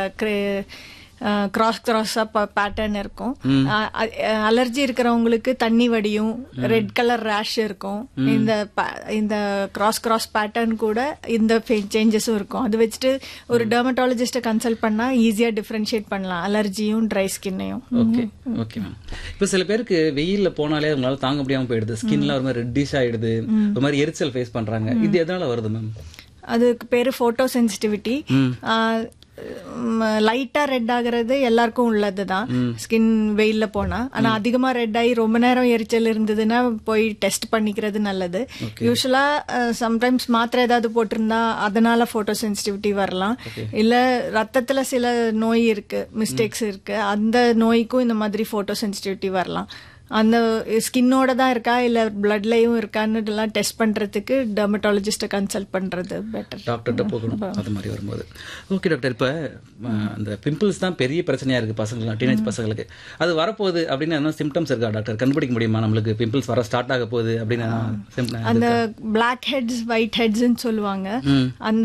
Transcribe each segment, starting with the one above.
Cross கிராஸா pattern இருக்கும் allergy இருக்கிறவங்களுக்கு தண்ணி வடியும் ரெட் கலர் ரேஷ் இருக்கும் இந்த pa- இந்த கிராஸ் கிராஸ் பேட்டர்ன் கூட இந்த சேஞ்சஸும் இருக்கும் அது வச்சுட்டு ஒரு டெர்மட்டாலஜிஸ்ட கன்சல்ட் பண்ணா ஈஸியா டிஃபரன்ஷியேட் பண்ணலாம் அலர்ஜியும் ட்ரை ஸ்கின்னையும் ஓகே ஓகே மேம் இப்போ சில பேருக்கு வெயில்ல போனாலே அவங்களால தாங்க முடியாம போயிடுது ஸ்கின்ல ஒரு மாதிரி ரெட்டிஷ் ஆயிடுது ஒரு மாதிரி எரிச்சல் ஃபேஸ் பண்றாங்க இது எதனால வருது மேம் அதுக்கு பேரு போட்டோ சென்சிட்டிவிட்டி லைட்டா ரெட் ஆகுறது எல்லாருக்கும் உள்ளதுதான் ஸ்கின் வெயில்ல போனா ஆனா அதிகமா ரெட் ஆகி ரொம்ப நேரம் எரிச்சல் இருந்ததுன்னா போய் டெஸ்ட் பண்ணிக்கிறது நல்லது யூஸ்வலா சம்டைம்ஸ் மாத்திரை ஏதாவது போட்டிருந்தா அதனால போட்டோ சென்சிட்டிவிட்டி வரலாம் இல்ல ரத்தத்துல சில நோய் இருக்கு மிஸ்டேக்ஸ் இருக்கு அந்த நோய்க்கும் இந்த மாதிரி போட்டோ சென்சிட்டிவிட்டி வரலாம் அந்த ஸ்கின்னோட தான் இருக்கா இல்ல பிளட்லயும் இருக்கான்னு எல்லாம் டெஸ்ட் பண்றதுக்கு டெர்மட்டாலஜிஸ்ட கன்சல்ட் பண்றது பெட்டர் டாக்டர்கிட்ட போகணும் அது மாதிரி வரும்போது ஓகே டாக்டர் இப்போ அந்த பிம்பிள்ஸ் தான் பெரிய பிரச்சனையா இருக்கு பசங்களுக்கு டீனேஜ் பசங்களுக்கு அது வரப்போகுது அப்படின்னு என்ன சிம்டம்ஸ் இருக்கா டாக்டர் கண்டுபிடிக்க முடியுமா நம்மளுக்கு பிம்பிள்ஸ் வர ஸ்டார்ட் ஆக போகுது அப்படின்னு symptom- அந்த பிளாக் ஹெட்ஸ் ஒயிட் ஹெட்ஸ்ன்னு சொல்லுவாங்க அந்த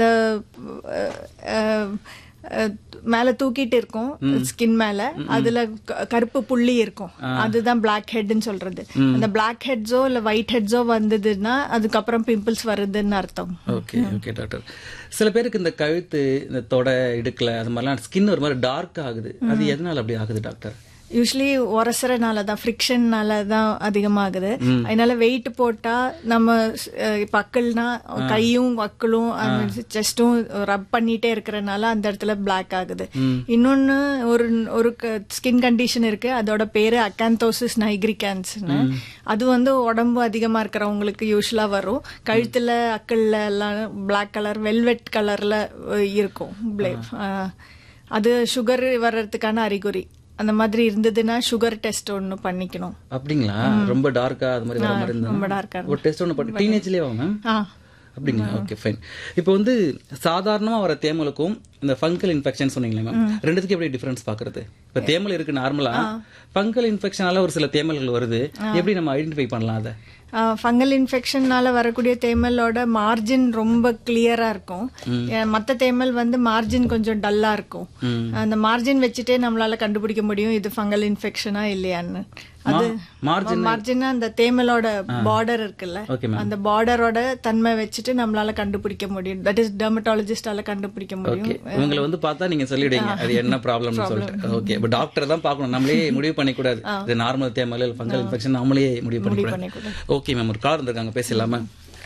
அஹ், அஹ், அஹ், மேல தூக்கிட்டு இருக்கும் ஸ்கின் மேல அதுல க- கருப்பு புள்ளி இருக்கும் அதுதான் பிளாக் ஹெட்னு சொல்றது அந்த பிளாக் ஹெட்ஸோ இல்ல ஒயிட் ஹெட்ஸோ வந்ததுன்னா அதுக்கப்புறம் பிம்பிள்ஸ் வருதுன்னு அர்த்தம் ஓகே ஓகே டாக்டர் சில பேருக்கு இந்த கழுத்து இந்த தொடை இடுக்கல அது மாதிரிலாம் ஸ்கின் ஒரு மாதிரி டார்க் ஆகுது அது எதனால அப்படி ஆகுது டாக்டர் யூஸ்வலி உரசுறனால தான் ஃப்ரிக்ஷன்னால தான் அதிகமாகுது அதனால வெயிட் போட்டா நம்ம அஹ், இப்ப அக்கள்னா கையும் அக்களும் செஸ்டும் ரப் பண்ணிட்டே இருக்கறனால அந்த இடத்துல பிளாக் ஆகுது இன்னொன்னு ஒரு ஒரு ஸ்கின் கண்டிஷன் இருக்கு அதோட பேரு அக்காந்தோசிஸ் நைக்ரிகான்ஸ்னு அது வந்து உடம்பு அதிகமா இருக்கிறவங்களுக்கு யூஸ்வலா வரும் கழுத்துல அக்கள்ல எல்லாம் பிளாக் கலர் வெல்வெட் கலர்ல இருக்கும் Bla- அஹ், அது சுகர் வர்றதுக்கான அறிகுறி அந்த மாதிரி இருந்ததுன்னா சுகர் டெஸ்ட் ஒன்னு பண்ணிக்கணும் அப்படிங்களா ரொம்ப டார்க்கா அது மாதிரி வர மாதிரி இருந்தா ரொம்ப டார்க்கா ஒரு டெஸ்ட் ஒன்று பண்ணி டீனேஜ்லேயே வா மேம் ஆ அப்படிங்களா ஓகே ஃபைன் இப்போ வந்து சாதாரணமா வர தேமலுக்கும் இந்த ஃபங்கல் இன்ஃபெக்ஷன் சொன்னீங்களே மேம் ரெண்டுத்துக்கு எப்படி டிஃபரன்ஸ் பாக்குறது இப்போ தேமல் இருக்கு நார்மலா ஃபங்கல் இன்ஃபெக்ஷனால ஒரு சில தேமல்கள் வருது எப்படி நம்ம ஐடென்டிஃபை பண்ணலாம் அதை ஃபங்கல் இன்ஃபெக்ஷன்னால வரக்கூடிய தேமலோட மார்ஜின் ரொம்ப கிளியரா இருக்கும் ஏன் மத்த தேமல் வந்து மார்ஜின் கொஞ்சம் டல்லா இருக்கும் அந்த மார்ஜின் வச்சுட்டே நம்மளால கண்டுபிடிக்க முடியும் இது ஃபங்கல் இன்ஃபெக்ஷனா இல்லையான்னு அது மார்ஜின் மார்ஜின் அந்த தேமலோட பார்டர் இருக்குல்ல ஓகே மேம் அந்த பார்டரோட தன்மை வச்சுட்டு நம்மளால கண்டுபிடிக்க முடியும் தட் இஸ் டெர்மட்டாலஜிஸ்டால கண்டுபிடிக்க முடியும் ஓகே இவங்களை வந்து பார்த்தா நீங்க சொல்லிடுங்க அது என்ன ப்ராப்ளம்னு சொல்லிட்டு ஓகே இப்போ டாக்டர் தான் பார்க்கணும் நம்மளே முடிவு பண்ணிக்கூடாது இது நார்மல் தேமல் இல்லை ஃபங்கல் இன்ஃபெக்ஷன் நம்மளே முடிவு பண்ணிக்கூடாது பண்ணிக்கூடாது. ஓகே மேம் ஒரு கார் இருந்திருக்காங்க பேசலாமா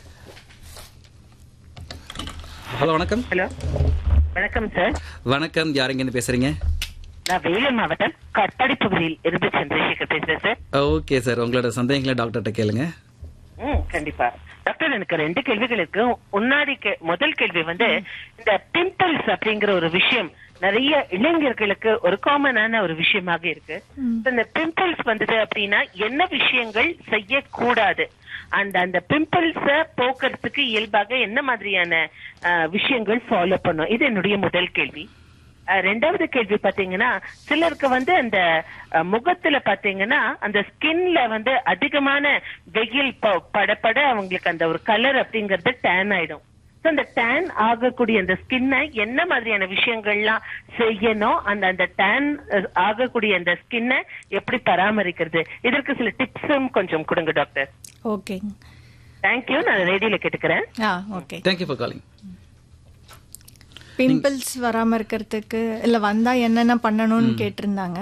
ஹலோ வணக்கம் ஹலோ வணக்கம் சார் வணக்கம் யாருங்கன்னு பேசுறீங்க நான் வேலூர் மாவட்டம் கட்பாடி பகுதியில் இருந்து சந்திரசேகர் பேசுறேன் சார் ஓகே சார் உங்களோட சந்தேகங்களை டாக்டர்கிட்ட கேளுங்க ம் கண்டிப்பா டாக்டர் எனக்கு ரெண்டு கேள்விகள் இருக்கு முன்னாடி கே- முதல் கேள்வி வந்து இந்த பிம்பிள்ஸ் அப்படிங்கிற ஒரு விஷயம் நிறைய இளைஞர்களுக்கு ஒரு காமனான ஒரு விஷயமாக இருக்கு இந்த பிம்பிள்ஸ் வந்தது அப்படின்னா என்ன விஷயங்கள் செய்யக்கூடாது அந்த அந்த பிம்பிள்ஸ போக்குறதுக்கு இயல்பாக என்ன மாதிரியான அஹ், விஷயங்கள் ஃபாலோ பண்ணும் இது என்னுடைய முதல் கேள்வி அஹ், ரெண்டாவது கேள்வி பாத்தீங்கன்னா சிலருக்கு வந்து அந்த அஹ், முகத்துல பாத்தீங்கன்னா அந்த ஸ்கின்ல வந்து அதிகமான வெயில் ப- படப்பட அவங்களுக்கு அந்த ஒரு கலர் அப்படிங்கறது டேன் ஆயிடும் So, அந்த டேன் ஆகக்கூடிய அந்த ஸ்கின்னை என்ன மாதிரியான விஷயங்கள்லாம் செய்யணும் அந்த அந்த டேன் ஆகக்கூடிய அந்த ஸ்கின்னை எப்படி பராமரிக்கிறது இதற்கு சில டிப்ஸும் கொஞ்சம் கொடுங்க டாக்டர் ஓகே தேங்க்யூ நான் ரேடியோல கேட்டுக்கிறேன் ஆ okay thank you for calling pimples வராம இருக்கிறதுக்கு இல்ல வந்தா என்னென்ன பண்ணணும்னு கேட்டிருந்தாங்க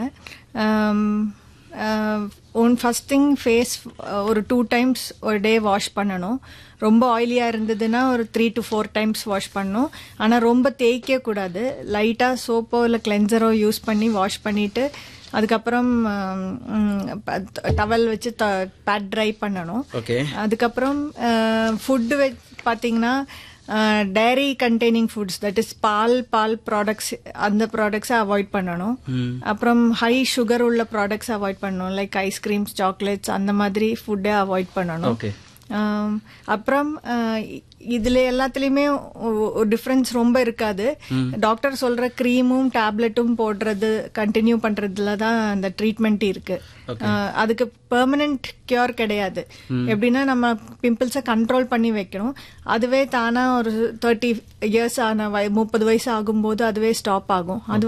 ஒன் ஃபர்ஸ்ட் திங் ஃபேஸ் ஒரு டூ டைம்ஸ் ஒரு டே வாஷ் பண்ணணும் ரொம்ப ஆயிலியா இருந்ததுன்னா ஒரு three to four times wash பண்ணணும் ஆனா ரொம்ப தேய்க்க கூடாது லைட்டா சோப்போ இல்ல கிளென்சரோ யூஸ் பண்ணி வாஷ் பண்ணிட்டு அதுக்கப்புறம் டவல் வச்சு பேட் ட்ரை பண்ணணும் ஓகே அதுக்கப்புறம் ஃபுட்டு பார்த்தீங்கன்னா dairy containing foods that is பால் பால் ப்ராடக்ட்ஸ் அந்த ப்ராடக்ட்ஸை அவாய்ட் பண்ணணும் அப்புறம் ஹை சுகர் உள்ள ப்ராடக்ட்ஸ் அவாய்ட் பண்ணணும் லைக் ஐஸ்கிரீம்ஸ் சாக்லேட்ஸ் அந்த மாதிரி ஃபுட்டை அவாய்ட் பண்ணணும் ஓகே ஆம், அப்புறம் அஹ், இதுல எல்லாத்துலயுமே டிஃபரன்ஸ் ரொம்ப இருக்காது டாக்டர் சொல்ற க்ரீமும் டேப்லெட்டும் போடுறது கண்டினியூ பண்றதுல தான் அந்த ட்ரீட்மெண்ட் இருக்கு அஹ், அதுக்கு பெர்மனன்ட் கியூர் கிடையாது எப்படின்னா நம்ம பிம்பிள்ஸை கண்ட்ரோல் பண்ணி வைக்கணும் அதுவே தானா ஒரு தேர்ட்டி இயர்ஸ் ஆன வய- முப்பது வயசு ஆகும்போது அதுவே ஸ்டாப் ஆகும் அது